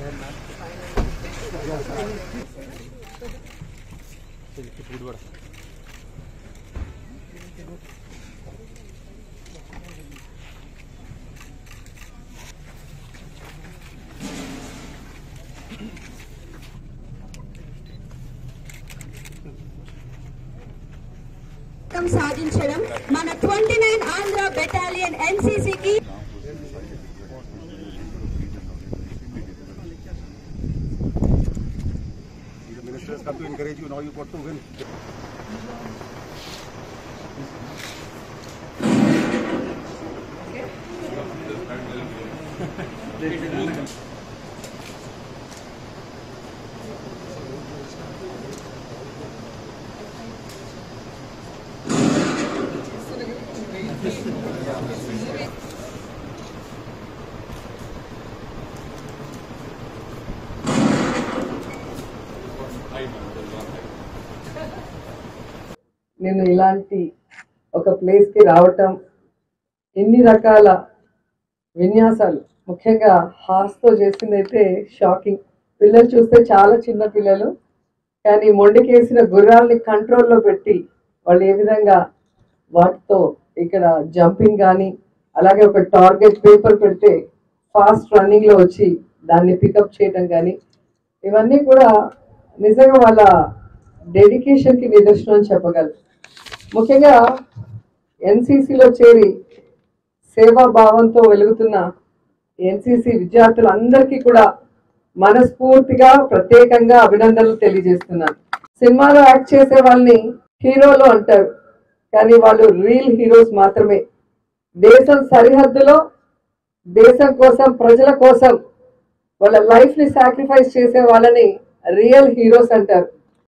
పథకం సాధించడం మన ట్వంటీ నైన్ ఆంధ్ర బెటాలియన్ ఎన్సీసీకి The ministers come to encourage you, now you got to win. నేను ఇలాంటి ఒక ప్లేస్కి రావటం ఎన్ని రకాల విన్యాసాలు ముఖ్యంగా హాస్తో చేసిందైతే షాకింగ్ పిల్లలు చూస్తే చాలా చిన్న పిల్లలు కానీ మొండికేసిన గుర్రాల్ని కంట్రోల్లో పెట్టి వాళ్ళు ఏ విధంగా వాటితో ఇక్కడ జంపింగ్ కానీ అలాగే ఒక టార్గెట్ పేపర్ పెడితే ఫాస్ట్ రన్నింగ్లో వచ్చి దాన్ని పికప్ చేయడం కానీ ఇవన్నీ కూడా నిజంగా వాళ్ళ డెడికేషన్కి నిదర్శనం అని చెప్పగలరు ముఖ్యంగా ఎన్సీసీలో చేరి సేవా భావంతో వెలుగుతున్న ఎన్సీసీ విద్యార్థులందరికీ కూడా మనస్ఫూర్తిగా ప్రత్యేకంగా అభినందనలు తెలియజేస్తున్నాను సినిమాలో యాక్ట్ చేసే వాళ్ళని హీరోలు అంటారు కానీ వాళ్ళు రియల్ హీరోస్ మాత్రమే దేశం సరిహద్దులో దేశం కోసం ప్రజల కోసం వాళ్ళ లైఫ్ ని సాక్రిఫైస్ చేసే వాళ్ళని రియల్ హీరోస్ అంటారు